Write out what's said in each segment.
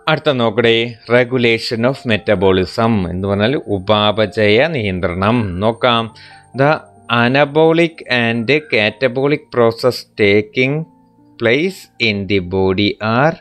അടുത്ത നോക്കടേ regulation of metabolism എന്ന് പറഞ്ഞാൽ ഉപാപചയ നിയന്ത്രണം നോക്കാം the anabolic and catabolic process taking place in the body are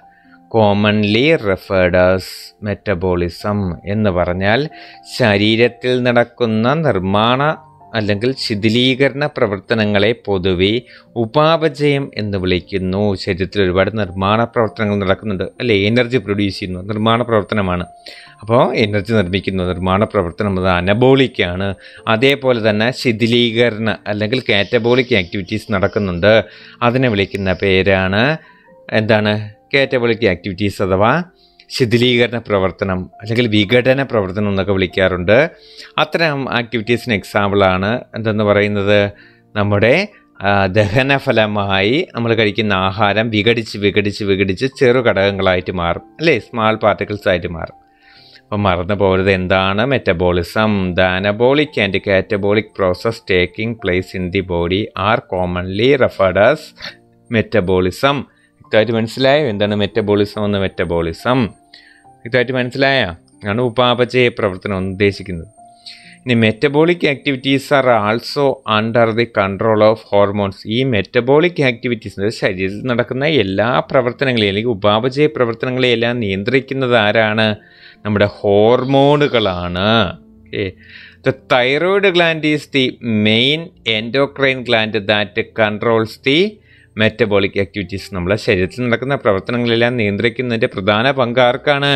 commonly referred as metabolism എന്ന് പറഞ്ഞാൽ ശരീരത്തിൽ നടക്കുന്ന നിർമ്മാണ അല്ലെങ്കിൽ ശിഥിലീകരണ പ്രവർത്തനങ്ങളെ പൊതുവെ ഉപാപചയം എന്ന് വിളിക്കുന്നു ശരീരത്തിൽ ഒരുപാട് നിർമ്മാണ പ്രവർത്തനങ്ങൾ നടക്കുന്നുണ്ട് അല്ലേ എനർജി പ്രൊഡ്യൂസ് ചെയ്യുന്നു നിർമ്മാണ പ്രവർത്തനമാണ് അപ്പോൾ എനർജി നിർമ്മിക്കുന്നു നിർമ്മാണ പ്രവർത്തനം അത് അനബോളിക്കാണ് അതേപോലെ തന്നെ ശിഥിലീകരണ അല്ലെങ്കിൽ കാറ്റബോളിക് ആക്ടിവിറ്റീസ് നടക്കുന്നുണ്ട് അതിനെ വിളിക്കുന്ന പേരാണ് എന്താണ് കാറ്റബോളിക് ആക്ടിവിറ്റീസ് അഥവാ ശിഥിലീകരണ പ്രവർത്തനം അല്ലെങ്കിൽ വിഘടന പ്രവർത്തനം എന്നൊക്കെ വിളിക്കാറുണ്ട് അത്തരം ആക്ടിവിറ്റീസിന് എക്സാമ്പിളാണ് എന്തെന്ന് പറയുന്നത് നമ്മുടെ ആ, ദഹനഫലമായി നമ്മൾ കഴിക്കുന്ന ആഹാരം വിഘടിച്ച് വിഘടിച്ച് വിഘടിച്ച് ചെറു ഘടകങ്ങളായിട്ട് മാറും അല്ലേ സ്മാൾ പാർട്ടിക്കിൾസ് ആയിട്ട് മാറും അപ്പം മറന്നു പോകരുത് എന്താണ് metabolism the anabolic and catabolic process taking place in the body are commonly referred as metabolism വ്യക്തമായിട്ട് മനസ്സിലായോ എന്താണ് മെറ്റബോളിസം എന്ന് മെറ്റബോളിസം വ്യക്തമായിട്ട് മനസ്സിലായോ ആണ് ഉപാപചയ പ്രവർത്തനം എന്ന് ഉദ്ദേശിക്കുന്നത് ഇനി metabolic activities are also under the control of hormones ഈ മെറ്റബോളിക് ആക്ടിവിറ്റീസ് ശരീരത്തിൽ നടക്കുന്ന എല്ലാ പ്രവർത്തനങ്ങളെയും അല്ലെങ്കിൽ ഉപാപചയ പ്രവർത്തനങ്ങളെയെല്ലാം നിയന്ത്രിക്കുന്നത് ആരാണ് നമ്മുടെ ഹോർമോണുകളാണ് okay the thyroid gland is the main endocrine gland that controls the metabolic activities നമ്മളെ ശരീരത്തിൽ നടക്കുന്ന പ്രവർത്തനങ്ങളെല്ലാം നിയന്ത്രിക്കുന്നതിൻ്റെ പ്രധാന പങ്ക് ആർക്കാണ്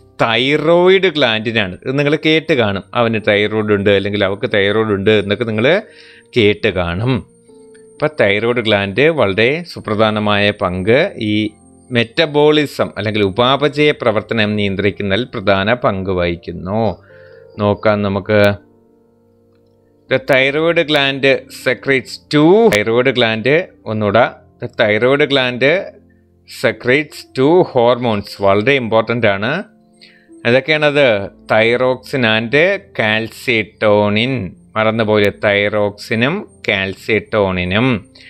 തൈറോയിഡ് ഗ്ലാൻഡിനാണ് ഇത് നിങ്ങൾ കേട്ട് കാണും അവന് തൈറോയിഡ് ഉണ്ട് അല്ലെങ്കിൽ അവൾക്ക് തൈറോയിഡ് ഉണ്ട് എന്നൊക്കെ നിങ്ങൾ കേട്ട് കാണും ഇപ്പം തൈറോയിഡ് ഗ്ലാൻഡ് വളരെ സുപ്രധാനമായ പങ്ക് ഈ മെറ്റബോളിസം അല്ലെങ്കിൽ ഉപാപചയ പ്രവർത്തനം നിയന്ത്രിക്കുന്നതിൽ പ്രധാന പങ്ക് വഹിക്കുന്നു നോക്കാം നമുക്ക് the thyroid gland secretes two thyroid gland ഒന്നുകൂടെ the thyroid gland secretes two hormones വളരെ ഇമ്പോർട്ടൻ്റ് ആണ് അതൊക്കെയാണത് തൈറോക്സിൻ ആൻഡ് കാൽസിട്ടോണിൻ മറന്നുപോലെ തൈറോക്സിനും കാൽസിട്ടോണിനും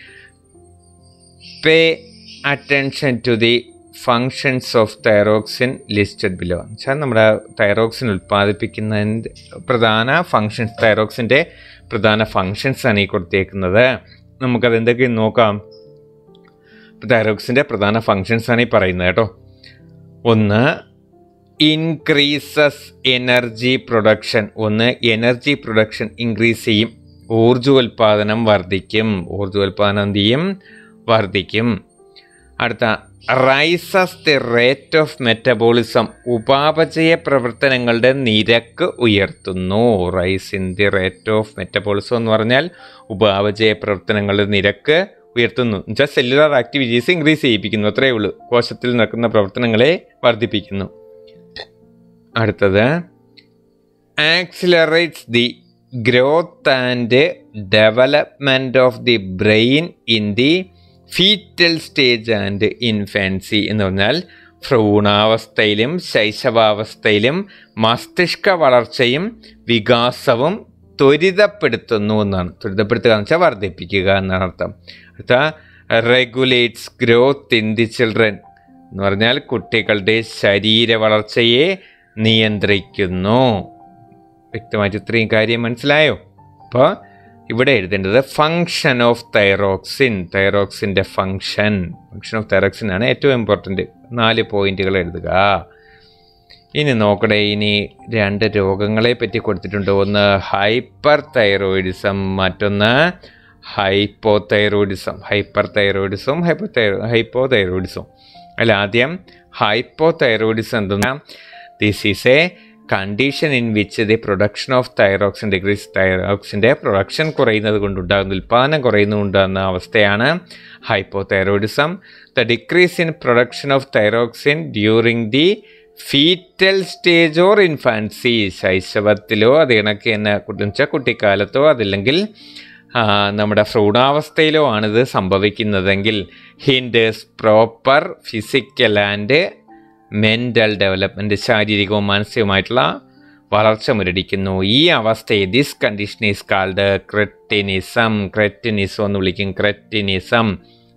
pay attention to the functions of thyroxine listed below വെച്ചാൽ നമ്മുടെ തൈറോക്സിൻ ഉൽപ്പാദിപ്പിക്കുന്നതിൻ്റെ പ്രധാന ഫങ്ഷൻസ് തൈറോക്സിൻ്റെ പ്രധാന ഫങ്ഷൻസ് ആണ് ഈ കൊടുത്തേക്കുന്നത് നമുക്കത് എന്തൊക്കെയും നോക്കാം തൈറോക്സിൻ്റെ പ്രധാന ഫങ്ഷൻസ് ആണ് ഈ പറയുന്നത് കേട്ടോ ഒന്ന് ഇൻക്രീസസ് എനർജി പ്രൊഡക്ഷൻ ഒന്ന് എനർജി പ്രൊഡക്ഷൻ ഇൻക്രീസ് ചെയ്യും ഊർജോൽപാദനം വർദ്ധിക്കും ഊർജോൽപാദനം എന്ത് ചെയ്യും വർദ്ധിക്കും അടുത്ത rises the rate of metabolism ഉപാപചയ പ്രവർത്തനങ്ങളുടെ നിരക്ക് ഉയർത്തുന്നു rise in the rate of metabolism എന്ന് പറഞ്ഞാൽ ഉപാപചയ പ്രവർത്തനങ്ങളുടെ നിരക്ക് ഉയർത്തുന്നു എന്നുവെച്ചാൽ സെല്ലുലാർ ആക്ടിവിറ്റീസ് ഇൻക്രീസ് ചെയ്യിപ്പിക്കുന്നു അത്രയേ ഉള്ളൂ കോശത്തിൽ നടക്കുന്ന പ്രവർത്തനങ്ങളെ വർദ്ധിപ്പിക്കുന്നു അടുത്തത് accelerates the growth and development of the brain in the foetal stage and infancy എന്ന് പറഞ്ഞാൽ ഭ്രൂണാവസ്ഥയിലും ശൈശവാവസ്ഥയിലും മസ്തിഷ്ക വളർച്ചയും വികാസവും ത്വരിതപ്പെടുത്തുന്നു എന്നാണ് ത്വരിതപ്പെടുത്തുക എന്ന് വെച്ചാൽ വർദ്ധിപ്പിക്കുക എന്നാണ് അർത്ഥം അടുത്ത regulates growth in the children എന്ന് പറഞ്ഞാൽ കുട്ടികളുടെ ശരീര വളർച്ചയെ നിയന്ത്രിക്കുന്നു വ്യക്തമായിട്ട് ഇത്രയും കാര്യം മനസ്സിലായോ അപ്പോൾ ഇവിടെ എഴുതേണ്ടത് ഫങ്ഷൻ ഓഫ് തൈറോക്സിൻ തൈറോക്സിൻ്റെ ഫങ്ഷൻ ഫങ്ഷൻ ഓഫ് തൈറോക്സിൻ ആണ് ഏറ്റവും ഇമ്പോർട്ടൻ്റ് നാല് പോയിന്റുകൾ എഴുതുക ഇനി നോക്കണേ ഇനി രണ്ട് രോഗങ്ങളെ പറ്റി കൊടുത്തിട്ടുണ്ട് ഒന്ന് ഹൈപ്പർ തൈറോയിഡിസം മറ്റൊന്ന് hypothyroidism hyperthyroidism hypo thyro hypothyroidism അല്ല ആദ്യം ഹൈപ്പോ തൈറോയിഡിസം എന്തെന്നാ this is a condition in which the production of thyroxine decreases തൈറോക്സിൻ്റെ പ്രൊഡക്ഷൻ കുറയുന്നത് കൊണ്ടുണ്ടാകുന്ന ഉൽപ്പാദനം കുറയുന്നതുകൊണ്ടാകുന്ന അവസ്ഥയാണ് hypothyroidism the decrease in production of thyroxine during the foetal stage or infancy ശൈശവത്തിലോ അത് കണക്ക് തന്നെ വെച്ചാൽ കുട്ടിക്കാലത്തോ അതല്ലെങ്കിൽ ആ, നമ്മുടെ ഭ്രൂണാവസ്ഥയിലോ ആണിത് സംഭവിക്കുന്നതെങ്കിൽ hinders proper physical and mental development ശാരീരികവും മാനസികവുമായിട്ടുള്ള വളർച്ച മുരടിക്കുന്നു ഈ അവസ്ഥയെ this condition is called cretinism cretinism എന്ന് വിളിക്കും ക്രെറ്റിനിസം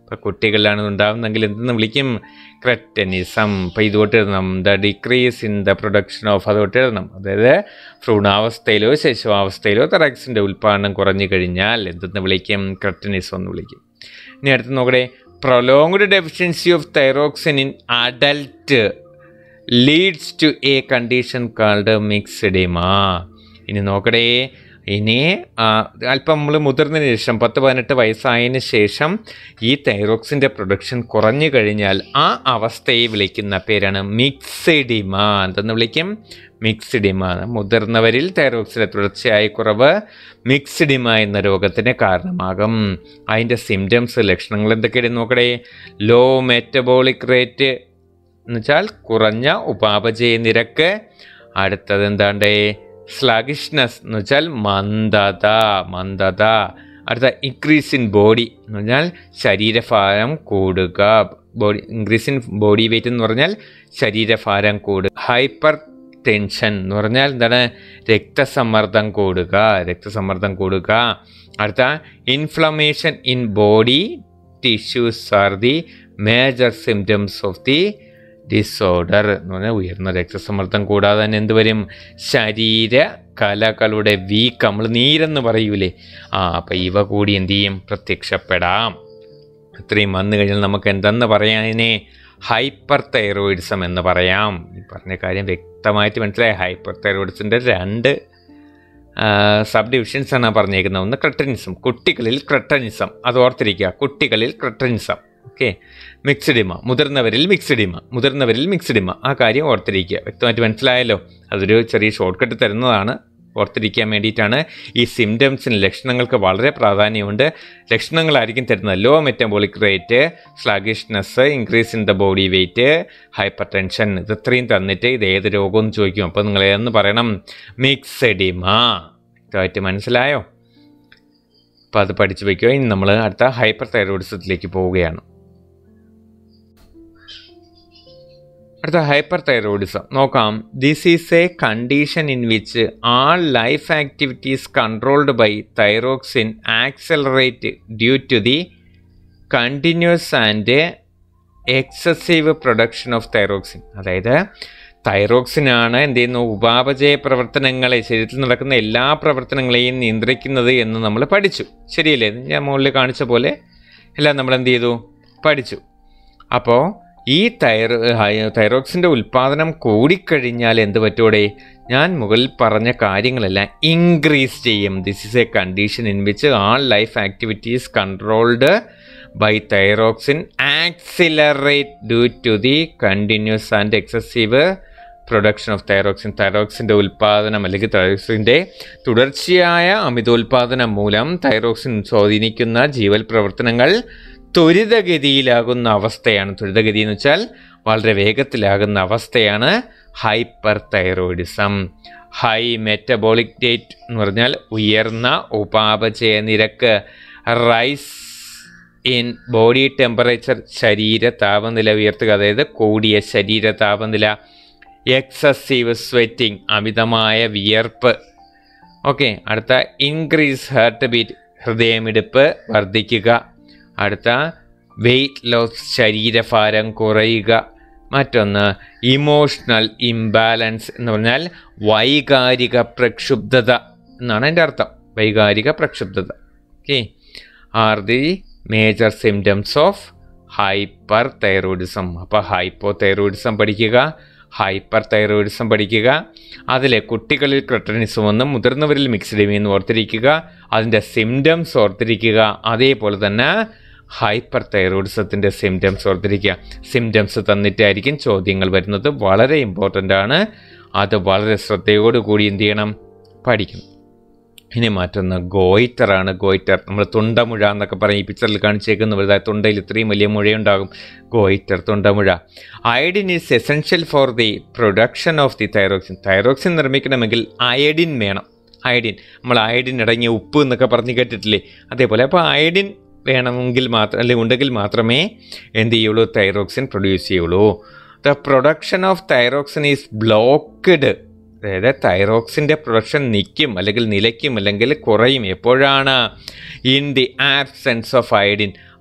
ഇപ്പോൾ കുട്ടികളിലാണ് ഇത് ഉണ്ടാകുന്നതെങ്കിൽ എന്തെന്ന് വിളിക്കും ക്രെറ്റനിസം അപ്പോൾ ഇതുകൊണ്ട് എഴുതണം the decrease in the production of അതുകൊണ്ട് എഴുതണം അതായത് ഭ്രൂണാവസ്ഥയിലോ ശിശുവാവസ്ഥയിലോ തെറാക്സിൻ്റെ ഉൽപ്പാദനം കുറഞ്ഞു കഴിഞ്ഞാൽ എന്തെന്ന് വിളിക്കും ക്രെറ്റനിസം എന്ന് വിളിക്കും ഇനി അടുത്ത് നോക്കട്ടെ prolonged deficiency of thyroxine in adult leads to a condition called myxoedema ഇനി നോക്കടേ ഇനി ആ, അല്പം നമ്മൾ മുതിർന്നതിന് ശേഷം പത്ത് പതിനെട്ട് വയസ്സായതിന് ശേഷം ഈ തൈറോക്സിൻ്റെ പ്രൊഡക്ഷൻ കുറഞ്ഞു കഴിഞ്ഞാൽ ആ അവസ്ഥയെ വിളിക്കുന്ന പേരാണ് മിക്സിഡിമ എന്തെന്ന് വിളിക്കും മിക്സിഡിമ മുതിർന്നവരിൽ തൈറോക്സിൻ്റെ തുടർച്ചയായ കുറവ് മിക്സിഡിമ എന്ന രോഗത്തിന് കാരണമാകും അതിൻ്റെ സിംറ്റംസ് ലക്ഷണങ്ങൾ എന്തൊക്കെയാണ് നോക്കടേ ലോ മെറ്റബോളിക് റേറ്റ് എന്നുവെച്ചാൽ കുറഞ്ഞ ഉപാപചയ നിരക്ക് അടുത്തത് എന്താണ്ടേ സ്ലഗിഷ്നസ് എന്ന് വെച്ചാൽ മന്ദത മന്ദത അടുത്ത ഇൻക്രീസ് ഇൻ ബോഡി എന്ന് പറഞ്ഞാൽ ശരീരഭാരം കൂടുക body increase in body weight എന്ന് പറഞ്ഞാൽ ശരീരഭാരം കൂടുക ഹൈപ്പർ ടെൻഷൻ എന്ന് പറഞ്ഞാൽ എന്താണ് രക്തസമ്മർദ്ദം കൂടുക രക്തസമ്മർദ്ദം കൂടുക അടുത്ത inflammation in body tissues are the major symptoms of the disorder എന്ന് പറഞ്ഞാൽ ഉയർന്ന രക്തസമ്മർദ്ദം കൂടാതെ തന്നെ എന്ത് വരും ശരീര കലകളുടെ വീക്ക് നമ്മൾ നീരെന്ന് പറയൂലേ ആ അപ്പം ഇവ കൂടി എന്ത് ചെയ്യും പ്രത്യക്ഷപ്പെടാം ഇത്രയും വന്നു കഴിഞ്ഞാൽ നമുക്ക് എന്തെന്ന് പറയാം അതിനെ ഹൈപ്പർ തൈറോയിഡിസം എന്ന് പറയാം ഈ പറഞ്ഞ കാര്യം വ്യക്തമായിട്ട് മനസ്സിലായി ഹൈപ്പർ തൈറോയിഡ്സിൻ്റെ രണ്ട് സബ് ഡിവിഷൻസ് ആണ് പറഞ്ഞേക്കുന്നത് ഒന്ന് ക്രട്ടനിസം കുട്ടികളിൽ ക്രട്ടനിസം അത് ഓർത്തിരിക്കുക കുട്ടികളിൽ ക്രട്ടനിസം ഓക്കെ മിക്സ്ഡിമ മുതിർന്നവരിൽ മിക്സ്ഡിമ മുതിർന്നവരിൽ മിക്സ്ഡിമ ആ കാര്യം ഓർത്തിരിക്കുക വ്യക്തമായിട്ട് മനസ്സിലായല്ലോ അതൊരു ചെറിയ ഷോർട്ട് കട്ട് തരുന്നതാണ് ഓർത്തിരിക്കാൻ വേണ്ടിയിട്ടാണ് ഈ സിംറ്റംസിന് ലക്ഷണങ്ങൾക്ക് വളരെ പ്രാധാന്യമുണ്ട് ലക്ഷണങ്ങളായിരിക്കും തരുന്നത് low metabolic rate sluggishness increase in the body weight hypertension ഇതത്രയും തന്നിട്ട് ഇത് ഏത് രോഗമെന്ന് ചോദിക്കും അപ്പോൾ നിങ്ങൾ ഏതെന്ന് പറയണം മിക്സഡിമ വ്യക്തമായിട്ട് മനസ്സിലായോ അപ്പോൾ അത് പഠിച്ചു വയ്ക്കുക ഇനി നമ്മൾ അടുത്ത ഹൈപ്പർ തൈറോയിഡിസത്തിലേക്ക് പോവുകയാണ് അടുത്ത ഹൈപ്പർ തൈറോയിഡിസം നോക്കാം this is a condition in which all life activities controlled by thyroxine accelerate due to the continuous and excessive production of thyroxine അതായത് തൈറോക്സിനാണ് എന്ത് ചെയ്യുന്നു ഉപാപചയ പ്രവർത്തനങ്ങളെ ശരീരത്തിൽ നടക്കുന്ന എല്ലാ പ്രവർത്തനങ്ങളെയും നിയന്ത്രിക്കുന്നത് എന്ന് നമ്മൾ പഠിച്ചു ശരിയല്ലേ ഞാൻ മുകളിൽ കാണിച്ച പോലെ എല്ലാം നമ്മൾ എന്ത് ചെയ്തു പഠിച്ചു അപ്പോൾ ഈ തൈറോ തൈറോക്സിൻ്റെ ഉൽപ്പാദനം കൂടിക്കഴിഞ്ഞാൽ എന്ത് പറ്റൂടെ ഞാൻ മുകളിൽ പറഞ്ഞ കാര്യങ്ങളെല്ലാം ഇൻക്രീസ് ചെയ്യും this is a condition in which all life activities controlled by thyroxine accelerate due to the continuous and excessive production of thyroxine തൈറോക്സിൻ്റെ ഉൽപ്പാദനം അല്ലെങ്കിൽ തൈറോക്സിൻ്റെ തുടർച്ചയായ അമിതോൽപാദനം മൂലം തൈറോക്സിൻ സ്വാധീനിക്കുന്ന ജീവൽ പ്രവർത്തനങ്ങൾ ത്വരിതഗതിയിലാകുന്ന അവസ്ഥയാണ് ത്വരിതഗതി എന്ന് വെച്ചാൽ വളരെ വേഗത്തിലാകുന്ന അവസ്ഥയാണ് hyperthyroidism high metabolic rate എന്ന് പറഞ്ഞാൽ ഉയർന്ന ഉപാപചയ നിരക്ക് റൈസ് ഇൻ ബോഡി ടെമ്പറേച്ചർ ശരീര താപനില ഉയർത്തുക അതായത് കൂടിയ ശരീര താപനില എക്സസീവ് സ്വെറ്റിംഗ് അമിതമായ വിയർപ്പ് ഓക്കെ അടുത്ത ഇൻക്രീസ് ഹാർട്ട് ബീറ്റ് ഹൃദയമിടിപ്പ് വർദ്ധിക്കുക അടുത്ത വെയ്റ്റ് ലോസ് ശരീരഭാരം കുറയുക മറ്റൊന്ന് ഇമോഷണൽ ഇംബാലൻസ് എന്ന് പറഞ്ഞാൽ വൈകാരിക പ്രക്ഷുബ്ധത എന്നാണ് എൻ്റെ അർത്ഥം വൈകാരിക പ്രക്ഷുബ്ധത okay are the major symptoms of hyperthyroidism അപ്പോൾ ഹൈപ്പോ തൈറോയിഡിസം പഠിക്കുക ഹൈപ്പർ തൈറോയിഡിസം പഠിക്കുക അതിലെ കുട്ടികളിൽ ക്രട്ടനിസം എന്നും മുതിർന്നവരിൽ മിക്സ്ഡ് എന്ന് ഓർത്തിരിക്കുക അതിൻ്റെ സിംറ്റംസ് ഓർത്തിരിക്കുക അതേപോലെ തന്നെ ഹൈപ്പർ തൈറോയിഡിസത്തിൻ്റെ സിംറ്റംസ് ഓർത്തിരിക്കുക സിംറ്റംസ് തന്നിട്ടായിരിക്കും ചോദ്യങ്ങൾ വരുന്നത് വളരെ ഇമ്പോർട്ടൻ്റ് ആണ് അത് വളരെ ശ്രദ്ധയോടുകൂടി എന്ത് ചെയ്യണം പഠിക്കണം ഇനി മറ്റൊന്ന് ഗോയിറ്ററാണ് ഗോയിറ്റർ നമ്മൾ തുണ്ടമുഴ എന്നൊക്കെ പറയും ഈ പിക്ചറിൽ കാണിച്ചേക്കുന്ന വലുതായ തുണ്ടയിൽ ഇത്രയും വലിയ മുഴയുണ്ടാകും ഗോയിറ്റർ തുണ്ടമുഴ iodine is essential for the production of the thyroxine thyroxine നിർമ്മിക്കണമെങ്കിൽ അയഡിൻ വേണം അയഡിൻ നമ്മൾ അയഡിൻ അടങ്ങിയ ഉപ്പ് എന്നൊക്കെ പറഞ്ഞ് കേട്ടിട്ടില്ലേ അതേപോലെ അപ്പോൾ അയഡിൻ വേണമെങ്കിൽ മാത്രം അല്ലെങ്കിൽ ഉണ്ടെങ്കിൽ മാത്രമേ എന്ത് ചെയ്യുള്ളൂ തൈറോക്സിൻ പ്രൊഡ്യൂസ് ചെയ്യുള്ളൂ the production of thyroxine is blocked അതായത് തൈറോക്സിൻ്റെ പ്രൊഡക്ഷൻ നിൽക്കും അല്ലെങ്കിൽ നിലയ്ക്കും അല്ലെങ്കിൽ കുറയും എപ്പോഴാണ് in the absence of iodine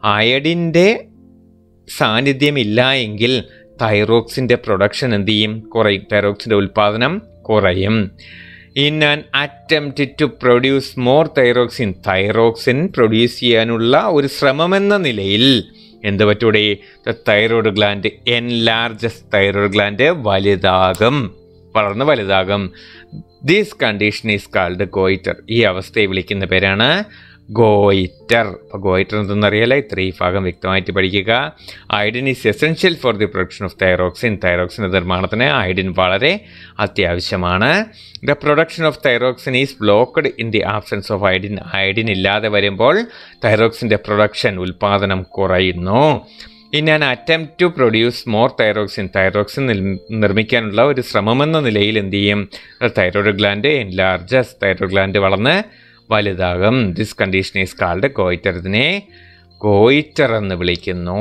അയഡിൻ്റെ സാന്നിധ്യമില്ല എങ്കിൽ തൈറോക്സിൻ്റെ പ്രൊഡക്ഷൻ എന്ത് ചെയ്യും കുറയും തൈറോക്സിൻ്റെ ഉൽപ്പാദനം കുറയും in an attempt to produce more thyroxine thyroxine produce ചെയ്യാനുള്ള ഒരു ശ്രമമെന്ന നിലയിൽ എന്ത് പറ്റൂടെ the thyroid gland enlarges thyroid gland വലുതാകും വളർന്ന് വലുതാകും this condition is called goitre ഈ അവസ്ഥയെ വിളിക്കുന്ന പേരാണ് ഗോയിറ്റർ അപ്പോൾ ഗോയിറ്റർ എന്തെന്നറിയാലോ ഇത്രയും ഭാഗം വ്യക്തമായിട്ട് പഠിക്കുക iodine is essential for the production of thyroxine തൈറോക്സിൻ്റെ നിർമ്മാണത്തിന് അയഡിൻ വളരെ അത്യാവശ്യമാണ് the production of thyroxine is blocked in the absence of iodine iodine ഇല്ലാതെ വരുമ്പോൾ തൈറോക്സിൻ്റെ പ്രൊഡക്ഷൻ ഉൽപ്പാദനം കുറയുന്നു in an attempt to produce more thyroxine thyroxine നിർമ്മിക്കാനുള്ള ഒരു ശ്രമമെന്ന നിലയിൽ എന്ത് ചെയ്യും thyroid gland enlarges thyroid gland വളർന്ന് വലുതാകും this condition is called goitre ഇതിനെ ഗോയിറ്റർ എന്ന് വിളിക്കുന്നു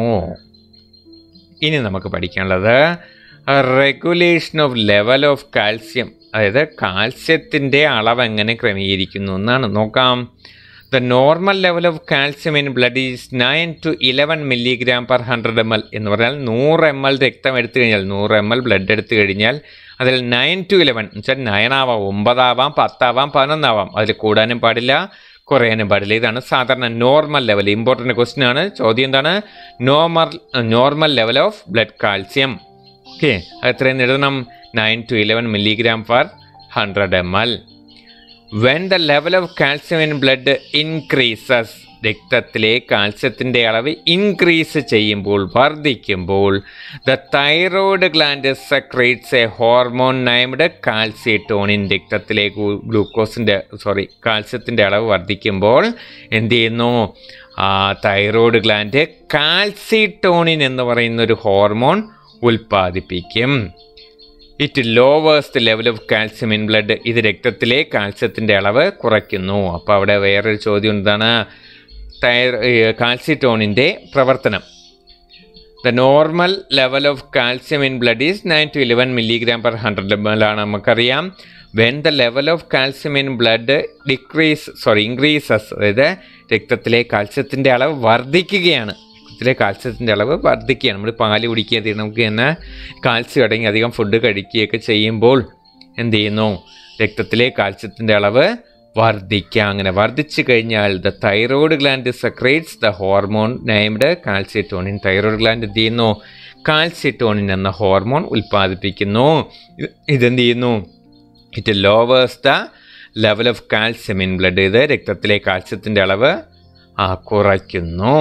ഇനി നമുക്ക് പഠിക്കാനുള്ളത് regulation of level of calcium അതായത് കാൽസ്യത്തിൻ്റെ അളവ് എങ്ങനെ ക്രമീകരിക്കുന്നു എന്നാണ് നോക്കാം the normal level of calcium in blood is nine to eleven milligram per hundred M L എന്ന് പറഞ്ഞാൽ നൂറ് എം എൽ രക്തം എടുത്തു കഴിഞ്ഞാൽ നൂറ് എം എൽ ബ്ലഡ് എടുത്തു കഴിഞ്ഞാൽ അതിൽ നയൻ ടു ഇലവൻ എന്ന് വെച്ചാൽ നയൻ ആവാം ഒമ്പതാവാം പത്താവാം പതിനൊന്നാവാം അതിൽ കൂടാനും പാടില്ല കുറയാനും പാടില്ല ഇതാണ് സാധാരണ നോർമൽ ലെവൽ ഇമ്പോർട്ടൻ്റ് ക്വസ്റ്റ്യൻ ആണ് ചോദ്യം എന്താണ് normal normal level of blood calcium okay അത് എത്രയും എഴുതണം nine to eleven milligram per hundred M L when the level of calcium in blood increases രക്തത്തിലെ കാൽസ്യത്തിൻ്റെ അളവ് ഇൻക്രീസ് ചെയ്യുമ്പോൾ വർദ്ധിക്കുമ്പോൾ the thyroid gland secretes a hormone named calcitonin രക്തത്തിലെ ഗ്ലൂക്കോസിൻ്റെ സോറി കാൽസ്യത്തിൻ്റെ അളവ് വർദ്ധിക്കുമ്പോൾ എന്ത് ചെയ്യുന്നു ആ തൈറോയ്ഡ് ഗ്ലാൻഡ് കാൽസ്യറ്റോണിൻ എന്ന് പറയുന്ന ഒരു ഹോർമോൺ ഉൽപ്പാദിപ്പിക്കും it lowers the level of calcium in blood ഇത് രക്തത്തിലെ കാൽസ്യത്തിൻ്റെ അളവ് കുറയ്ക്കുന്നു അപ്പോൾ അവിടെ വേറൊരു ചോദ്യം എന്താണ് തൈറ കാൽസ്യറ്റോണിൻ്റെ പ്രവർത്തനം the normal level of calcium in blood is nine to eleven milligram per hundred M L ആണ് നമുക്കറിയാം when the level of calcium in blood decrease sorry increases അതായത് രക്തത്തിലെ കാൽസ്യത്തിൻ്റെ അളവ് വർദ്ധിക്കുകയാണ് രക്തത്തിലെ കാൽസ്യത്തിൻ്റെ അളവ് വർദ്ധിക്കുകയാണ് നമ്മൾ പാല് കുടിക്കുക നമുക്ക് തന്നെ കാൽസ്യം അടങ്ങി അധികം ഫുഡ് കഴിക്കുകയൊക്കെ ചെയ്യുമ്പോൾ എന്ത് ചെയ്യുന്നു രക്തത്തിലെ കാൽസ്യത്തിൻ്റെ അളവ് വർദ്ധിക്കുക അങ്ങനെ വർദ്ധിച്ചു കഴിഞ്ഞാൽ the thyroid gland secretes the hormone named calcitonin thyroid gland എന്ത് ചെയ്യുന്നു കാൽസ്യറ്റോണിൻ എന്ന ഹോർമോൺ ഉൽപ്പാദിപ്പിക്കുന്നു ഇത് ഇതെന്ത് ചെയ്യുന്നു it lowers the level of calcium in blood ഇത് രക്തത്തിലെ കാൽസ്യത്തിൻ്റെ അളവ് ആ കുറയ്ക്കുന്നു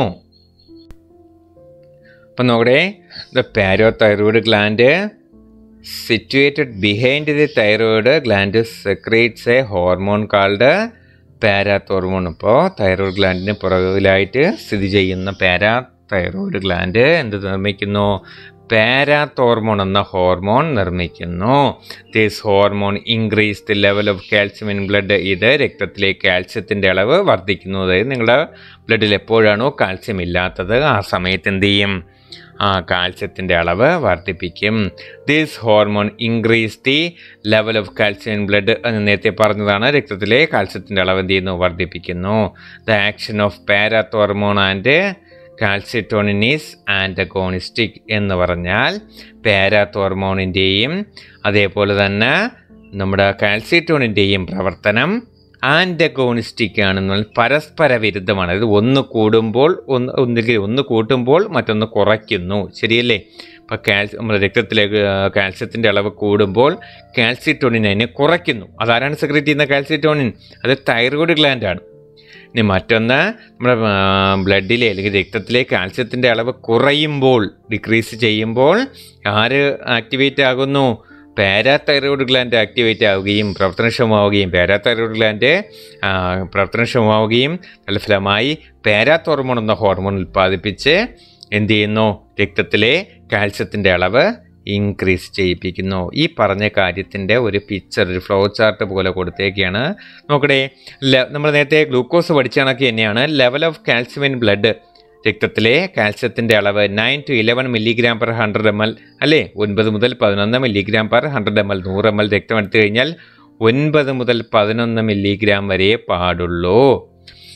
അപ്പം നോക്കട്ടെ the parathyroid gland situated behind the thyroid gland secretes a hormone called parathormone ഇപ്പോൾ തൈറോയ്ഡ് ഗ്ലാൻഡിന് പുറകിലായിട്ട് സ്ഥിതി ചെയ്യുന്ന പാരാ തൈറോയ്ഡ് ഗ്ലാൻഡ് എന്ത് നിർമ്മിക്കുന്നു പാരാത്തോർമോൺ എന്ന ഹോർമോൺ നിർമ്മിക്കുന്നു this hormone increase the level of calcium in blood ഇത് രക്തത്തിലെ കാൽസ്യത്തിൻ്റെ അളവ് വർദ്ധിക്കുന്നു അതായത് നിങ്ങളുടെ ബ്ലഡിൽ എപ്പോഴാണോ കാൽസ്യം ഇല്ലാത്തത് ആ സമയത്ത് എന്ത് ചെയ്യും ആ കാൽസ്യത്തിൻ്റെ അളവ് വർദ്ധിപ്പിക്കും this hormone increase the level of calcium in blood എന്ന് നേരത്തെ പറഞ്ഞതാണ് രക്തത്തിലെ കാൽസ്യത്തിൻ്റെ അളവ് എന്ത് ചെയ്യുന്നു വർദ്ധിപ്പിക്കുന്നു the action of parathormone and calcitonin is antagonistic എന്ന് പറഞ്ഞാൽ പാരാത്തോർമോണിൻ്റെയും അതേപോലെ തന്നെ നമ്മുടെ കാൽസ്യറ്റോണിൻ്റെയും പ്രവർത്തനം ആൻറ്റഗോണിസ്റ്റിക് ആണെന്നാൽ പരസ്പര വിരുദ്ധമാണ് അതായത് ഒന്ന് കൂടുമ്പോൾ ഒന്ന് ഒന്നുകിൽ ഒന്ന് കൂട്ടുമ്പോൾ മറ്റൊന്ന് കുറയ്ക്കുന്നു ശരിയല്ലേ ഇപ്പോൾ കാൽസ്യം നമ്മുടെ രക്തത്തിലെ കാൽസ്യത്തിൻ്റെ അളവ് കൂടുമ്പോൾ കാൽസ്യറ്റോണിൻ അതിനെ കുറയ്ക്കുന്നു അതാരാണ് സെക്രേറ്റ് ചെയ്യുന്ന കാൽസ്യറ്റോണിൻ അത് തൈറോയ്ഡ് ഗ്ലാൻഡാണ് ഇനി മറ്റൊന്ന് നമ്മുടെ ബ്ലഡിലെ അല്ലെങ്കിൽ രക്തത്തിലെ കാൽസ്യത്തിൻ്റെ അളവ് കുറയുമ്പോൾ ഡിക്രീസ് ചെയ്യുമ്പോൾ ആര് ആക്ടിവേറ്റ് ആകുന്നു പാരാതൈറോയ്ഡ് ഗ്ലാൻഡ് ആക്ടിവേറ്റ് ആവുകയും പ്രവർത്തനക്ഷമമാവുകയും പാരാതൈറോയ്ഡ് ഗ്ലാൻഡ് പ്രവർത്തനക്ഷമമാവുകയും ഫലമായി പാരാത്തോർമോൺ എന്ന ഹോർമോൺ ഉൽപ്പാദിപ്പിച്ച് എന്ത് ചെയ്യുന്നു രക്തത്തിലെ കാൽസ്യത്തിൻ്റെ അളവ് ഇൻക്രീസ് ചെയ്യിപ്പിക്കുന്നു ഈ പറഞ്ഞ കാര്യത്തിൻ്റെ ഒരു പിക്ചർ ഒരു ഫ്ലോ ചാർട്ട് പോലെ കൊടുത്തേക്കാണ് നോക്കടേ നമ്മൾ നേരത്തെ ഗ്ലൂക്കോസ് പഠിച്ച കണക്ക് തന്നെയാണ് level of calcium in blood രക്തത്തിലെ കാൽസ്യത്തിൻ്റെ അളവ് nine to eleven milligram per hundred M L അല്ലേ ഒൻപത് മുതൽ പതിനൊന്ന് milligram per hundred M L നൂറ് എം എൽ രക്തം എടുത്തു കഴിഞ്ഞാൽ ഒൻപത് മുതൽ പതിനൊന്ന് മില്ലിഗ്രാം വരെ പാടുള്ളൂ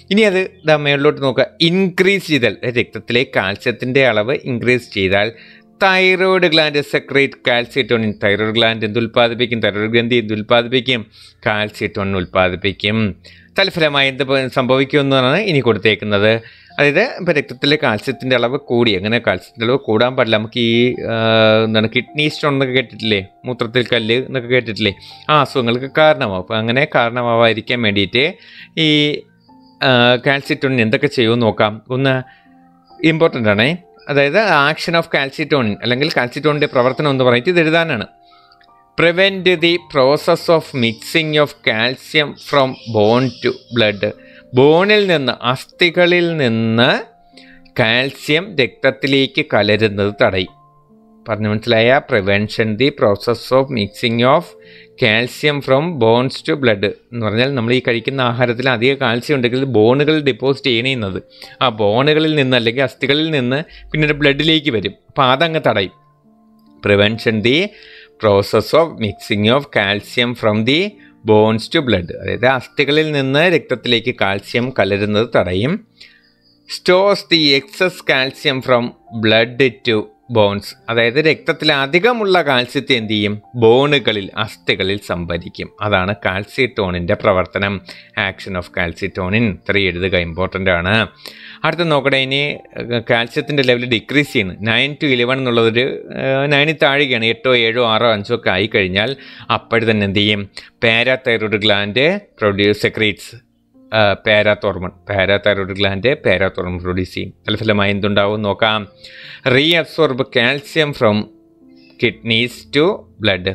ഇനി അത് ഇതാ മേളിലോട്ട് നോക്കുക ഇൻക്രീസ് ചെയ്താൽ രക്തത്തിലെ കാൽസ്യത്തിൻ്റെ അളവ് ഇൻക്രീസ് ചെയ്താൽ thyroid gland secrete calcitonin thyroid gland എന്ത് ഉൽപ്പാദിപ്പിക്കും തൈറോയ്ഡ് ഗ്രന്ഥി എന്ത് ഉൽപ്പാദിപ്പിക്കും കാൽസ്യറ്റോണിൻ ഉൽപ്പാദിപ്പിക്കും തൽഫലമായി എന്ത് പ- സംഭവിക്കുമെന്നാണ് ഇനി കൊടുത്തേക്കുന്നത് അതായത് ഇപ്പോൾ രക്തത്തിലെ കാൽസ്യത്തിൻ്റെ അളവ് കൂടി അങ്ങനെ കാൽസ്യത്തിൻ്റെ അളവ് കൂടാൻ പാടില്ല നമുക്ക് ഈ ആ, എന്താണ് കിഡ്നി സ്റ്റോൺ എന്നൊക്കെ കേട്ടിട്ടില്ലേ മൂത്രത്തിൽ കല്ല് എന്നൊക്കെ കേട്ടിട്ടില്ലേ ആ അസുഖങ്ങൾക്ക് കാരണമാവും അപ്പോൾ അങ്ങനെ കാരണമാവാതിരിക്കാൻ വേണ്ടിയിട്ട് ഈ കാൽസ്യറ്റോണിൻ എന്തൊക്കെ ചെയ്യുമെന്ന് നോക്കാം ഒന്ന് ഇമ്പോർട്ടൻ്റ് ആണേ അതായത് ആക്ഷൻ ഓഫ് കാൽസ്യറ്റോണിൻ അല്ലെങ്കിൽ കാൽസ്യറ്റോണിൻ്റെ പ്രവർത്തനം എന്ന് പറഞ്ഞിട്ട് ഇത് എഴുതാനാണ് prevent the process of mixing of calcium from bone to blood ബോണിൽ നിന്ന് അസ്ഥികളിൽ നിന്ന് കാൽസ്യം രക്തത്തിലേക്ക് കലരുന്നത് തടയും പറഞ്ഞു മനസ്സിലായ prevention the process of mixing of calcium from bones to blood എന്ന് പറഞ്ഞാൽ നമ്മൾ ഈ കഴിക്കുന്ന ആഹാരത്തിൽ അധിക കാൽസ്യം ഉണ്ടെങ്കിൽ ബോണുകൾ ഡെപ്പോസിറ്റ് ചെയ്യണമെന്നത് ആ ബോണുകളിൽ നിന്ന് അല്ലെങ്കിൽ അസ്ഥികളിൽ നിന്ന് പിന്നീട് ബ്ലഡിലേക്ക് വരും അപ്പോൾ അതങ്ങ് തടയും prevention the process of mixing of calcium from the bones to blood അതായത് അസ്ഥികളിൽ നിന്ന് രക്തത്തിലേക്ക് കാൽസ്യം കലരുന്നത് തടയും stores the excess calcium from blood to bones അതായത് രക്തത്തിൽ അധികമുള്ള കാൽസ്യത്തെ എന്ത് ചെയ്യും ബോണുകളിൽ അസ്ഥികളിൽ സംഭരിക്കും അതാണ് കാൽസ്യറ്റോണിൻ്റെ പ്രവർത്തനം ആക്ഷൻ ഓഫ് കാൽസ്യറ്റോണിൻ ഇത്രയും എഴുതുക ഇമ്പോർട്ടൻ്റ് ആണ് അടുത്ത നോക്കട്ടെ ഇനി കാൽസ്യത്തിൻ്റെ ലെവൽ ഡിക്രീസ് ചെയ്യുന്നു നയൻ ടു ഇലവൻ എന്നുള്ളതൊരു നയനിൽ താഴെയാണ് എട്ടോ ഏഴോ ആറോ അഞ്ചോ ഒക്കെ ആയിക്കഴിഞ്ഞാൽ അപ്പോഴ് തന്നെ എന്ത് ചെയ്യും parathyroid gland produce secretes parathormone parathyroid gland parathormone produce ചെയ്യും തൽഫലമായി എന്തുണ്ടാവും നോക്കാം reabsorb calcium from kidneys to blood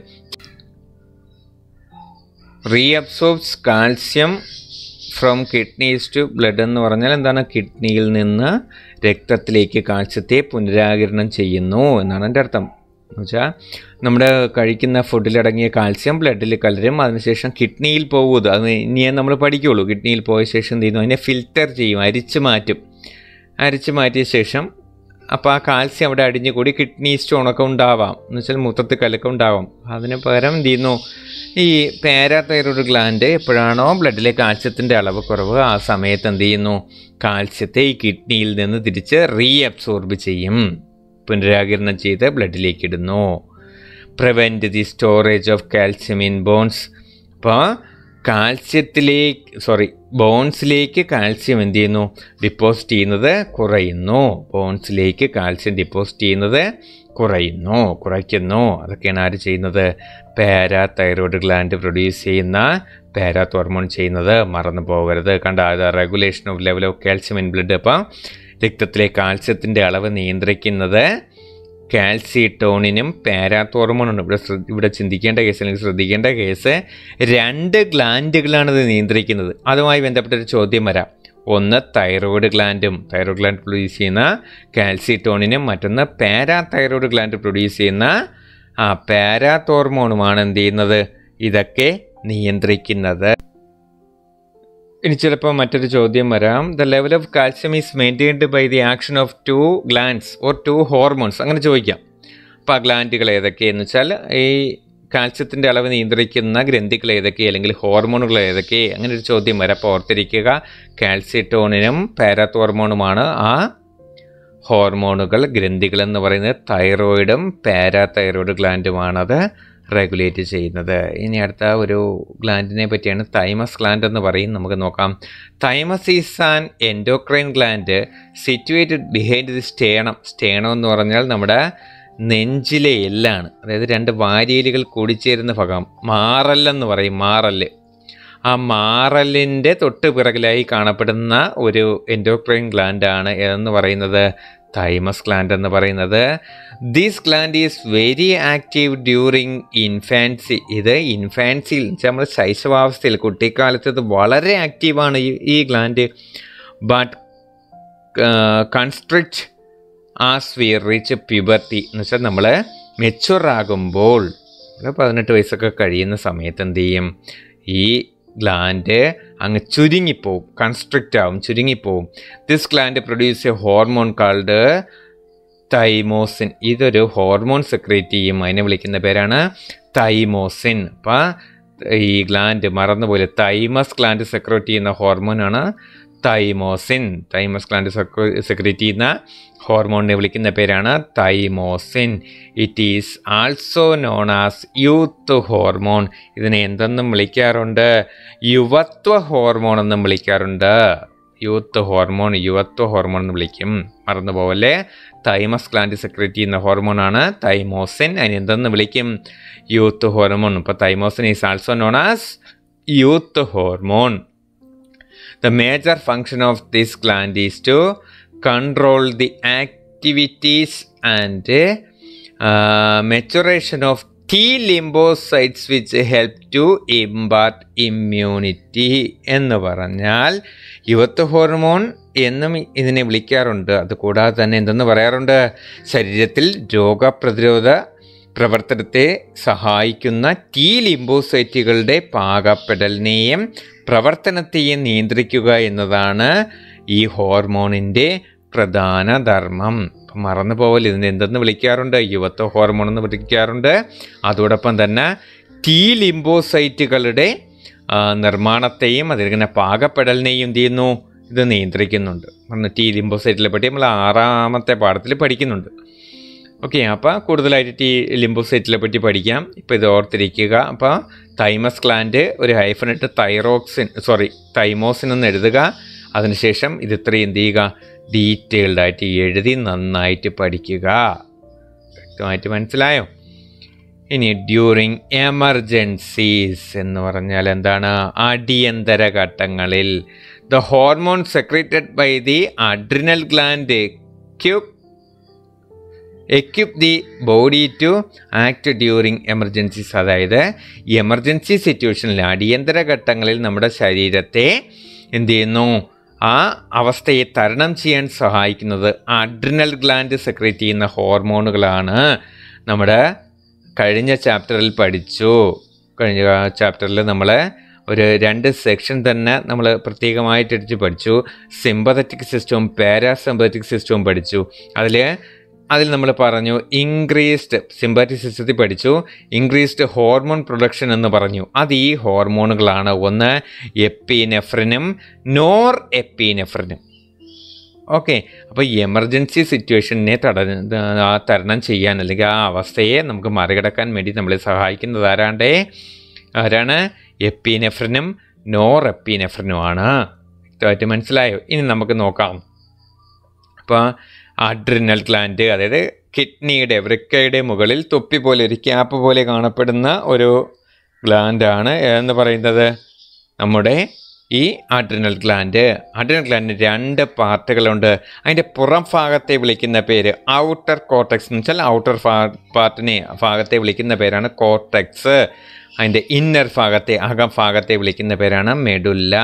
reabsorbs calcium from kidneys to blood എന്ന് പറഞ്ഞാൽ എന്താണ് കിഡ്നിയിൽ നിന്ന് രക്തത്തിലേക്ക് കാൽസ്യത്തെ പുനരാകിരണം ചെയ്യുന്നു എന്നാണ് എൻ്റെ അർത്ഥം എന്ന് വെച്ചാൽ നമ്മുടെ കഴിക്കുന്ന ഫുഡിലടങ്ങിയ കാൽസ്യം ബ്ലഡിൽ കലരും അതിനുശേഷം കിഡ്നിയിൽ പോകുന്നത് അത് ഇനിയേ നമ്മൾ പഠിക്കുകയുള്ളൂ കിഡ്നിയിൽ പോയ ശേഷം എന്ത് ചെയ്യുന്നു അതിനെ ഫിൽറ്റർ ചെയ്യും അരിച്ച് മാറ്റും അരിച്ച് മാറ്റിയ ശേഷം അപ്പോൾ ആ കാൽസ്യം അവിടെ അടിഞ്ഞുകൂടി കിഡ്നി സ്റ്റോണൊക്കെ ഉണ്ടാവാം എന്ന് വെച്ചാൽ മൂത്രത്തിൽ കലക്കം ഉണ്ടാവാം അതിന് പകരം എന്ത് ചെയ്യുന്നു ഈ പാരാതൈറോയ്ഡ് ഗ്ലാൻഡ് എപ്പോഴാണോ ബ്ലഡിലെ കാൽസ്യത്തിൻ്റെ അളവ് കുറവ് ആ സമയത്ത് എന്ത് ചെയ്യുന്നു കാൽസ്യത്തെ ഈ കിഡ്നിയിൽ നിന്ന് തിരിച്ച് റീ അബ്സോർബ് ചെയ്യും പുനരാകിരണം ചെയ്ത് ബ്ലഡിലേക്ക് ഇടുന്നു prevent the storage of calcium in bones അപ്പോൾ കാൽസ്യത്തിലേക്ക് സോറി ബോൺസിലേക്ക് കാൽസ്യം എന്ത് ചെയ്യുന്നു ഡിപ്പോസിറ്റ് ചെയ്യുന്നത് കുറയുന്നു ബോൺസിലേക്ക് കാൽസ്യം ഡിപ്പോസിറ്റ് ചെയ്യുന്നത് കുറയുന്നു കുറയ്ക്കുന്നു അതൊക്കെയാണ് ആര് ചെയ്യുന്നത് പാരാ തൈറോയ്ഡ് ഗ്ലാൻഡ് പ്രൊഡ്യൂസ് ചെയ്യുന്ന പാരാത്തോർമോൺ ചെയ്യുന്നത് മറന്നു പോകരുത് കണ്ട അത് regulation of level of calcium in blood അപ്പം രക്തത്തിലെ കാൽസ്യത്തിൻ്റെ അളവ് നിയന്ത്രിക്കുന്നത് കാൽസ്യട്ടോണിനും പാരാത്തോർമോണും ഇവിടെ ശ്രദ്ധ- ഇവിടെ ചിന്തിക്കേണ്ട കേസ് അല്ലെങ്കിൽ ശ്രദ്ധിക്കേണ്ട കേസ് രണ്ട് ഗ്ലാൻഡുകളാണ് ഇത് നിയന്ത്രിക്കുന്നത് അതുമായി ബന്ധപ്പെട്ട ഒരു ചോദ്യം വരാം ഒന്ന് തൈറോയ്ഡ് ഗ്ലാൻഡും തൈറോയ്ഡ് ഗ്ലാൻഡ് പ്രൊഡ്യൂസ് ചെയ്യുന്ന കാൽസ്യട്ടോണിനും മറ്റൊന്ന് പാരാതൈറോയ്ഡ് ഗ്ലാൻഡ് പ്രൊഡ്യൂസ് ചെയ്യുന്ന ആ പാരാത്തോർമോണുമാണ് എന്ത് ചെയ്യുന്നത് ഇതൊക്കെ നിയന്ത്രിക്കുന്നത് ഇനി ചിലപ്പോൾ മറ്റൊരു ചോദ്യം വരാം the level of calcium is maintained by the action of two glands or two hormones അങ്ങനെ ചോദിക്കാം അപ്പോൾ ആ ഗ്ലാൻഡുകൾ ഏതൊക്കെയെന്ന് വെച്ചാൽ ഈ കാൽസ്യത്തിൻ്റെ അളവ് നിയന്ത്രിക്കുന്ന ഗ്രന്ഥികൾ ഏതൊക്കെ അല്ലെങ്കിൽ ഹോർമോണുകൾ ഏതൊക്കെ അങ്ങനെ ഒരു ചോദ്യം വരാം അപ്പോൾ ഓർത്തിരിക്കുക കാൽസ്യറ്റോണിനും പാരാത്തോർമോണുമാണ് ആ ഹോർമോണുകൾ ഗ്രന്ഥികൾ എന്ന് പറയുന്നത് തൈറോയിഡും പാരാതൈറോയിഡ് ഗ്ലാൻഡുമാണത് റെഗുലേറ്റ് ചെയ്യുന്നത് ഇനി അടുത്ത ഒരു ഗ്ലാൻഡിനെ പറ്റിയാണ് തൈമസ് ഗ്ലാൻഡ് എന്ന് പറയും നമുക്ക് നോക്കാം thymus is an endocrine gland situated behind the sternum sternum എന്ന് പറഞ്ഞാൽ നമ്മുടെ നെഞ്ചിലെ എല്ലാണ് അതായത് രണ്ട് വാരിയലുകൾ കൂടിച്ചേരുന്ന ഭാഗം മാറല്ലെന്ന് പറയും മാറല് ആ മാറലിൻ്റെ തൊട്ട് പിറകിലായി കാണപ്പെടുന്ന ഒരു എൻഡോക്രൈൻ ഗ്ലാൻഡാണ് എന്ന് പറയുന്നത് തൈമസ് ഗ്ലാൻഡ് എന്ന് പറയുന്നത് this gland is very active during infancy ഇത് ഇൻഫാൻസിയിൽ നമ്മൾ ശൈശവാവസ്ഥയിൽ കുട്ടിക്കാലത്ത് ഇത് വളരെ ആക്റ്റീവാണ് ഈ ഈ gland but constrict as we reach puberty എന്ന് വെച്ചാൽ നമ്മൾ മെച്ചുവർ ആകുമ്പോൾ നമ്മൾ പതിനെട്ട് വയസ്സൊക്കെ കഴിയുന്ന സമയത്ത് എന്ത് ചെയ്യും ഈ ഗ്ലാൻഡ് അങ്ങ് ചുരുങ്ങിപ്പോവും കൺസ്ട്രിക്റ്റ് ആവും ചുരുങ്ങിപ്പോവും this gland produce a hormone called thymosin ഇതൊരു ഹോർമോൺ സെക്രേറ്റ് ചെയ്യും അതിനെ വിളിക്കുന്ന പേരാണ് തൈമോസിൻ അപ്പം ഈ ഗ്ലാൻഡ് മറന്നുപോലെ തൈമസ് ഗ്ലാൻഡ് സെക്രേറ്റ് ചെയ്യുന്ന ഹോർമോനാണ് തൈമോസിൻ തൈമസ് ഗ്ലാൻഡ് സെക്രേറ്റ് ചെയ്യുന്ന ഹോർമോണിനെ വിളിക്കുന്ന പേരാണ് thymosin it is also known as youth hormone ഇതിനെ എന്തെന്നും വിളിക്കാറുണ്ട് യുവത്വ ഹോർമോൺ എന്നും വിളിക്കാറുണ്ട് യൂത്ത് ഹോർമോൺ യുവത്വ ഹോർമോൺ എന്ന് വിളിക്കും മറന്നുപോലെ തൈമസ് ഗ്ലാൻഡ് സെക്രേറ്റ് ചെയ്യുന്ന ഹോർമോണാണ് തൈമോസിൻ അതിന് എന്തെന്ന് വിളിക്കും യൂത്ത് ഹോർമോൺ ഇപ്പോൾ thymosin is also known as youth hormone the major function of this gland is to control the activities and uh, maturation of T lymphocytes which help to impart immunity എന്ന് പറഞ്ഞാൽ യുവത്വ hormone എന്നും ഇതിനെ വിളിക്കാറുണ്ട് അതുകൂടാതെ തന്നെ എന്തെന്ന് പറയാറുണ്ട് ശരീരത്തിൽ രോഗപ്രതിരോധ പ്രവർത്തനത്തെ സഹായിക്കുന്ന ടി ലിംബോസൈറ്റുകളുടെ പാകപ്പെടലിനെയും പ്രവർത്തനത്തെയും നിയന്ത്രിക്കുക എന്നതാണ് ഈ ഹോർമോണിൻ്റെ പ്രധാന ധർമ്മം അപ്പം മറന്നു പോകൽ ഇതിനെ എന്തെന്ന് വിളിക്കാറുണ്ട് യുവത്വ ഹോർമോൺ എന്ന് വിളിക്കാറുണ്ട് അതോടൊപ്പം തന്നെ ടി ലിംബോസൈറ്റുകളുടെ നിർമ്മാണത്തെയും അതിങ്ങനെ പാകപ്പെടലിനെയും എന്ത് ചെയ്യുന്നു ഇത് നിയന്ത്രിക്കുന്നുണ്ട് പറഞ്ഞു ടി ലിംബോസൈറ്റിലെ പറ്റി നമ്മൾ ആറാമത്തെ പാഠത്തിൽ പഠിക്കുന്നുണ്ട് ഓക്കെ അപ്പോൾ കൂടുതലായിട്ട് ടി ലിംബോസൈറ്റിലെ പറ്റി പഠിക്കാം ഇപ്പോൾ ഇത് ഓർത്തിരിക്കുക അപ്പോൾ തൈമസ് ക്ലാൻഡ് ഒരു ഹൈഫനിട്ട് തൈറോക്സിൻ സോറി തൈമോസിൻ എന്ന് എഴുതുക അതിനുശേഷം ഇത് ഇത്രയും എന്ത് ചെയ്യുക ഡീറ്റെയിൽഡ് ആയിട്ട് എഴുതി നന്നായിട്ട് പഠിക്കുക വ്യക്തമായിട്ട് മനസ്സിലായോ ഇനി ഡ്യൂറിങ് എമർജൻസീസ് എന്ന് പറഞ്ഞാൽ എന്താണ് അടിയന്തര ഘട്ടങ്ങളിൽ the hormone secreted by the adrenal gland cube equip the body to act during emergencies അതായത് എമർജൻസി സിറ്റുവേഷനിൽ അടിയന്തര ഘട്ടങ്ങളിൽ നമ്മുടെ ശരീരത്തെ എന്ത് ചെയ്യുന്നു ആ അവസ്ഥയെ തരണം ചെയ്യാൻ സഹായിക്കുന്നത് അഡ്രിനൽ ഗ്ലാൻഡ് സെക്രേറ്റ് ചെയ്യുന്ന ഹോർമോണുകളാണ് നമ്മുടെ കഴിഞ്ഞ ചാപ്റ്ററിൽ പഠിച്ചു കഴിഞ്ഞ ചാപ്റ്ററിൽ നമ്മൾ ഒരു രണ്ട് സെക്ഷൻ തന്നെ നമ്മൾ പ്രത്യേകമായിട്ട് എടുത്ത് പഠിച്ചു സിമ്പതറ്റിക് സിസ്റ്റവും പാരാസിമ്പതറ്റിക് സിസ്റ്റവും പഠിച്ചു അതിൽ അതിൽ നമ്മൾ പറഞ്ഞു ഇൻക്രീസ്ഡ് സിമ്പാറ്റിക് സിസ്റ്റത്തിൽ പഠിച്ചു ഇൻക്രീസ്ഡ് ഹോർമോൺ പ്രൊഡക്ഷൻ എന്ന് പറഞ്ഞു അത് ഈ ഹോർമോണുകളാണ് ഒന്ന് എപ്പിനെഫ്രിനും നോർ എപ്പിനെഫ്രിനും ഓക്കെ അപ്പോൾ എമർജൻസി സിറ്റുവേഷനെ തട തരണം ചെയ്യാൻ അല്ലെങ്കിൽ ആ അവസ്ഥയെ നമുക്ക് മറികടക്കാൻ വേണ്ടി നമ്മളെ സഹായിക്കുന്നത് ആരാണ്ടേ ആരാണ് എപ്പിനെഫ്രിനും നോർ എപ്പിനെഫ്രിനുമാണ് വ്യക്തമായിട്ട് മനസ്സിലായോ ഇനി നമുക്ക് നോക്കാം അപ്പോൾ അഡ്രിനൽ ഗ്ലാൻഡ് അതായത് കിഡ്നിയുടെ വൃക്കയുടെ മുകളിൽ തൊപ്പി പോലെ ഒരു ക്യാപ്പ് പോലെ കാണപ്പെടുന്ന ഒരു ഗ്ലാൻഡാണ് എന്ന് പറയുന്നത് നമ്മുടെ ഈ അഡ്രിനൽ ഗ്ലാൻഡ് അഡ്രിനൽ ഗ്ലാൻഡിന് രണ്ട് പാർട്ടുകളുണ്ട് അതിൻ്റെ പുറം ഭാഗത്തെ വിളിക്കുന്ന പേര് ഔട്ടർ കോർട്ടക്സ് എന്ന് വെച്ചാൽ ഔട്ടർ പാർട്ടിനെ ഭാഗത്തെ വിളിക്കുന്ന പേരാണ് കോർട്ടക്സ് അതിൻ്റെ ഇന്നർ ഭാഗത്തെ അകം ഭാഗത്തെ വിളിക്കുന്ന പേരാണ് മെഡുല്ല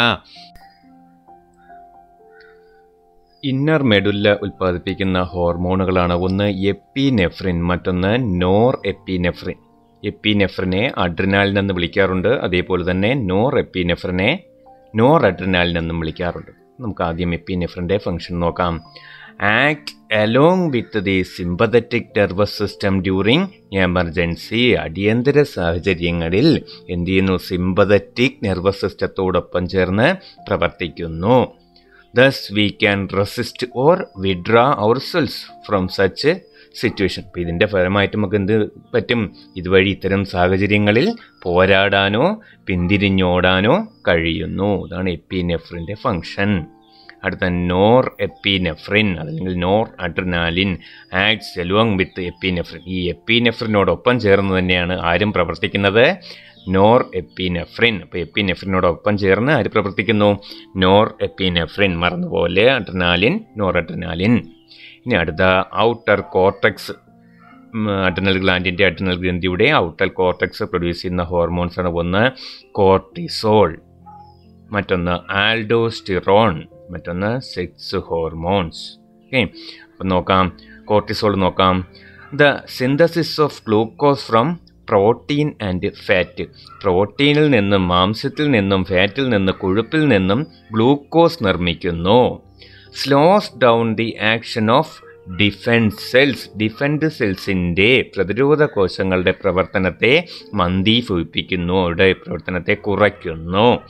ഇന്നർ മെഡുല്ല ഉൽപ്പാദിപ്പിക്കുന്ന ഹോർമോണുകളാണ് ഒന്ന് എപ്പിനെഫ്രിൻ മറ്റൊന്ന് നോർ എപ്പിനെഫ്രിൻ എപ്പിനെഫ്രിനെ അഡ്രിനാലിൽ നിന്ന് വിളിക്കാറുണ്ട് അതേപോലെ തന്നെ നോർ എപ്പിനെഫ്രിനെ നോർ അഡ്രിനാലിൽ നിന്നും വിളിക്കാറുണ്ട് നമുക്ക് ആദ്യം എപ്പിനെഫ്രിൻ്റെ ഫംഗ്ഷൻ നോക്കാം act along with the sympathetic nervous system during emergency അടിയന്തര സാഹചര്യങ്ങളിൽ എന്ത് ചെയ്യുന്നു സിമ്പതറ്റിക് നെർവസ് സിസ്റ്റത്തോടൊപ്പം ചേർന്ന് പ്രവർത്തിക്കുന്നു thus we can resist or withdraw ourselves from such situation അപ്പോൾ ഇതിൻ്റെ ഫലമായിട്ട് നമുക്ക് എന്ത് പറ്റും ഇതുവഴി ഇത്തരം സാഹചര്യങ്ങളിൽ പോരാടാനോ പിന്തിരിഞ്ഞോടാനോ കഴിയുന്നു അതാണ് എപ്പിനെഫ്രിൻ്റെ ഫങ്ഷൻ അടുത്ത നോർ എപ്പിനെഫ്രിൻ അല്ലെങ്കിൽ noradrenaline acts along with epinephrine ഈ എപ്പിനെഫ്രിനോടൊപ്പം ചേർന്ന് തന്നെയാണ് ആരും പ്രവർത്തിക്കുന്നത് നോർ എപ്പിനെഫ്രിൻ അപ്പോൾ എപ്പിനെഫ്രിനോടൊപ്പം ചേർന്ന് ആര് പ്രവർത്തിക്കുന്നു നോർ എപ്പിനെഫ്രിൻ മറന്നുപോലെ അഡ്രിനാലിൻ നോർ അഡ്രിനാലിൻ ഇനി അടുത്ത ഔട്ടർ കോർട്ടക്സ് അഡ്രിനൽ ഗ്ലാൻഡിൻ്റെ അഡ്രിനൽ ഗ്രന്ഥിയുടെ ഔട്ടർ കോർട്ടക്സ് പ്രൊഡ്യൂസ് ചെയ്യുന്ന ഹോർമോൺസ് ആണ് ഒന്ന് കോർട്ടിസോൾ മറ്റൊന്ന് ആൽഡോസ്റ്റിറോൺ മറ്റൊന്ന് സെക്സ് ഹോർമോൺസ് ഓക്കെ അപ്പം നോക്കാം കോർട്ടിസോൾ നോക്കാം the synthesis of glucose from protein and fat പ്രോട്ടീനിൽ നിന്നും മാംസത്തിൽ നിന്നും ഫാറ്റിൽ നിന്നും കൊഴുപ്പിൽ നിന്നും ഗ്ലൂക്കോസ് നിർമ്മിക്കുന്നു slows down the action of defence cells defend സെൽസിൻ്റെ പ്രതിരോധ കോശങ്ങളുടെ പ്രവർത്തനത്തെ മന്ദീഭവിപ്പിക്കുന്നു അവരുടെ പ്രവർത്തനത്തെ കുറയ്ക്കുന്നു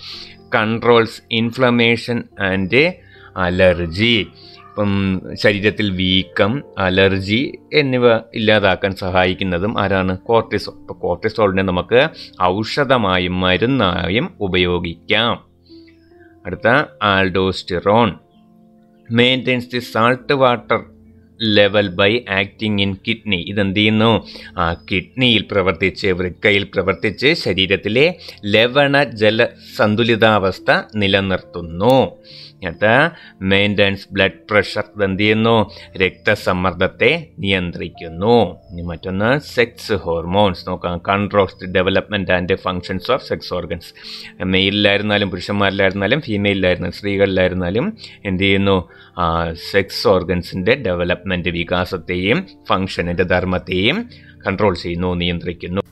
കൺട്രോൾസ് ഇൻഫ്ലമേഷൻ ആൻഡ് അലർജി ഇപ്പം ശരീരത്തിൽ വീക്കം അലർജി എന്നിവ ഇല്ലാതാക്കാൻ സഹായിക്കുന്നതും ആരാണ് കോർട്ടിസോൾ ഇപ്പോൾ കോർട്ടിസോളിനെ നമുക്ക് ഔഷധമായും മരുന്നായും ഉപയോഗിക്കാം അടുത്ത aldosterone maintains the salt water level by acting in kidney ഇതെന്ത് ചെയ്യുന്നു ആ കിഡ്നിയിൽ പ്രവർത്തിച്ച് വൃക്കയിൽ പ്രവർത്തിച്ച് ശരീരത്തിലെ ലവണ ജല സന്തുലിതാവസ്ഥ നിലനിർത്തുന്നു അടുത്ത മെയിൻ്റനൻസ് ബ്ലഡ് പ്രഷർ ഇതെന്ത് ചെയ്യുന്നു രക്തസമ്മർദ്ദത്തെ നിയന്ത്രിക്കുന്നു ഇനി മറ്റൊന്ന് സെക്സ് ഹോർമോൺസ് നോക്കാം controls the development and functions of sex organs മെയിലിലായിരുന്നാലും പുരുഷന്മാരിലായിരുന്നാലും ഫീമെയിലായിരുന്നാലും സ്ത്രീകളിലായിരുന്നാലും എന്ത് ചെയ്യുന്നു സെക്സ് ഓർഗൻസിൻ്റെ ഡെവലപ്മെൻറ്റ് വികാസത്തെയും ഫങ്ഷനിൻ്റെ ധർമ്മത്തെയും കൺട്രോൾ ചെയ്യുന്നു നിയന്ത്രിക്കുന്നു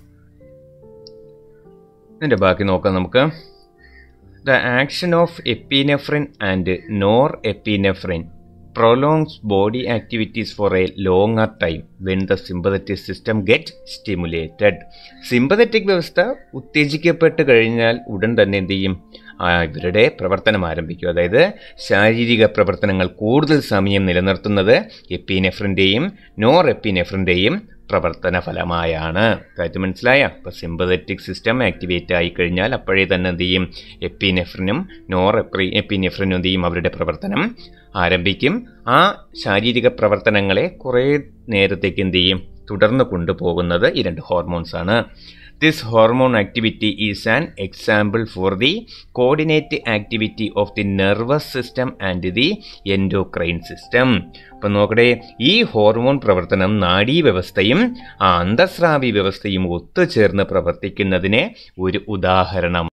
ഇതിൻ്റെ ബാക്കി നോക്കാം നമുക്ക് The action of epinephrine and norepinephrine prolongs body activities for a longer time when the sympathetic system gets stimulated. Sympathetic വ്യവസ്ഥ ഉത്തേജിക്കപ്പെട്ട് കഴിഞ്ഞാൽ ഉടൻ തന്നെ എന്ത് ചെയ്യും ഇവരുടെ പ്രവർത്തനം ആരംഭിക്കും അതായത് ശാരീരിക പ്രവർത്തനങ്ങൾ കൂടുതൽ സമയം നിലനിർത്തുന്നത് എപ്പിനെഫ്രിൻ്റെയും നോർ എപ്പിനെഫ്രിൻ്റെയും പ്രവർത്തന ഫലമായാണ് കാര്യം മനസ്സിലായ അപ്പോൾ സിമ്പതറ്റിക് സിസ്റ്റം ആക്ടിവേറ്റ് ആയി കഴിഞ്ഞാൽ അപ്പോഴേ തന്നെ എന്ത് ചെയ്യും എപ്പിനെഫ്രിനും നോർ എപ്രി എപ്പിനെഫ്രിനും എന്ത് ചെയ്യും അവരുടെ പ്രവർത്തനം ആരംഭിക്കും ആ ശാരീരിക പ്രവർത്തനങ്ങളെ കുറേ നേരത്തേക്ക് എന്ത് ചെയ്യും തുടർന്ന് കൊണ്ടുപോകുന്നത് ഈ രണ്ട് ഹോർമോൺസ് ആണ് this hormone activity is an example for the coordinate activity of the nervous system and the endocrine system അപ്പം നോക്കട്ടെ ഈ ഹോർമോൺ പ്രവർത്തനം നാഡീവ്യവസ്ഥയും ആ അന്തസ്രാവി വ്യവസ്ഥയും ഒത്തുചേർന്ന് പ്രവർത്തിക്കുന്നതിന് ഒരു ഉദാഹരണം